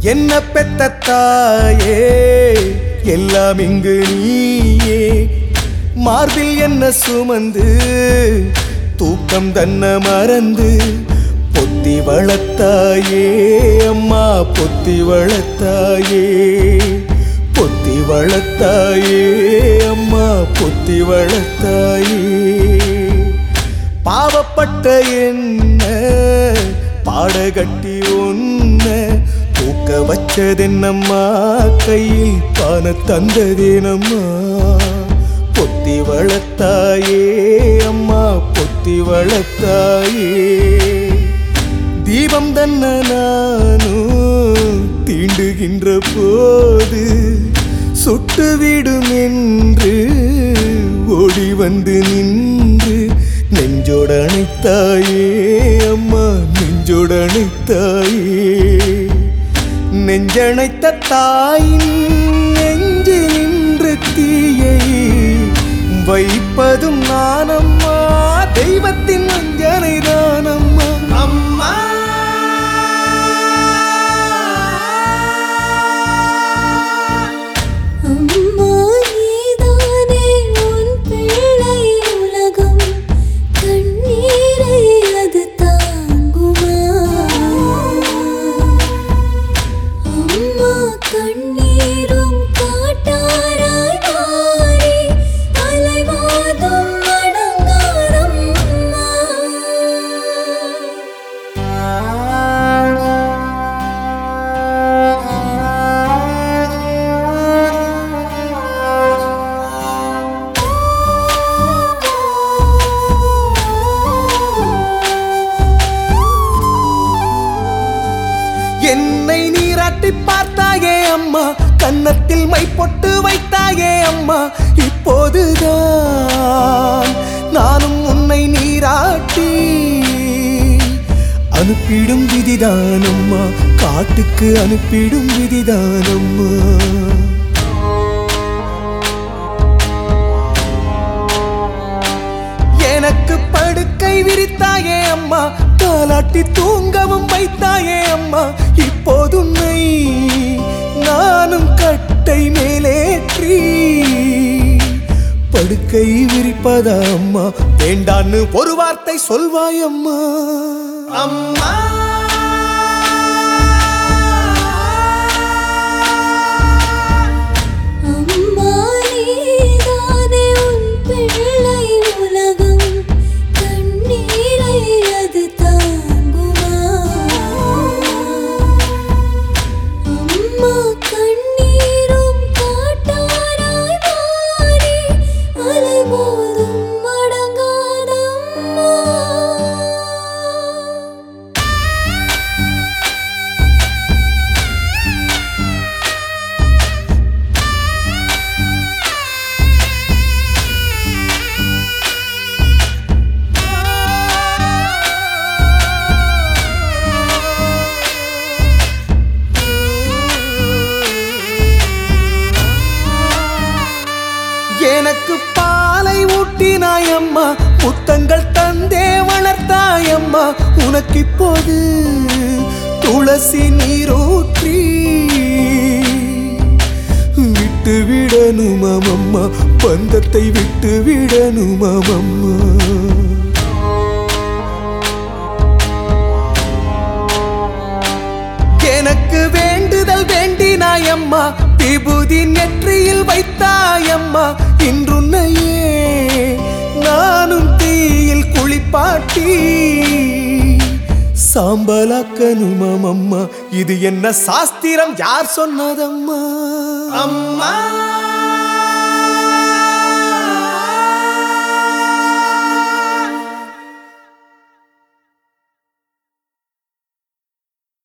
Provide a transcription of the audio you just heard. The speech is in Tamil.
என்ன பெத்த தாயே எல்லாம் இங்கு நீயே மார்பில் என்ன சுமந்து தூக்கம் தன்ன மறந்து பொத்தி வளர்த்தாயே அம்மா பொத்தி வளர்த்தாயே பொத்தி வளர்த்தாயே அம்மா பொத்தி வளர்த்தாயே பாவப்பட்ட என்ன பாடகட்டி ஒன்ன தூக்க வச்சதென்னம்மா கையில் பான தந்ததேனம்மா பொத்தி வளர்த்தாயே அம்மா பொத்தி வளர்த்தாயே தீபம் தன்ன நானும் தீண்டுகின்ற போது சுட்டுவிடும் என்று ஓடி வந்து நின்று நெஞ்சோட அணைத்தாயே அம்மா நெஞ்சோட அணைத்தாயே நெஞ்சணைத்த தாயின் நெஞ்சு நின்று தீயை வைப்பதும் நானம்மா தெய்வத்தின் அஞ்சனை தானம்மா அம்மா அம்மா நீதானே உன் பிள்ளை உலகம் கண்ணீரை அது தாங்குமா அம்மா கண்ணீரும் காட்டாராய் மாறி அலைவாதும் அடங்காதம்மா என்னை நீராட்டி பார்த்தாயே அம்மா கன்னத்தில் மை பொட்டு வைத்தாயே அம்மா இப்போதுதான் நானும் உன்னை நீராட்டி அனுப்பிடும் விதிதானம்மா காட்டுக்கு அனுப்பிடும் விதிதானம்மா எனக்கு படுக்கை விரித்தாயே அம்மா தாலாட்டி தூங்கவும் வைத்தாயே அம்மா இப்போது உன்னை நானும் கட்டை மேலேற்றி படுக்கை விரிப்பதா அம்மா வேண்டான்னு ஒரு வார்த்தை சொல்வாய் அம்மா அம்மா அம்மா நீதானே உன் பிள்ளை உலகம் கண்ணீரை அது தாங்குமா அம்மா கண்ணீரும் காட்டாராய் மாறி அலைமோதும் அடங்காதம்மா எனக்கு பாலை ஊட்டினாய் அம்மா முத்தங்கள் தந்தே வளர்த்தாய் அம்மா உனக்கு இப்போது துளசி நீரூற்றி விட்டு விடணுமாம் அம்மா பந்தத்தை விட்டு விடணுமாம் அம்மா எனக்கு வேண்டுதல் வேண்டினாயம்மா விபூதி நெற்றியில் வைத்தாயம்மா இன்றுன்னையே நானும் தீயில் குளிப்பாட்டி சாம்பலாக்கணுமாம் அம்மா இது என்ன சாஸ்திரம் யார் சொன்னதம்மா அம்மா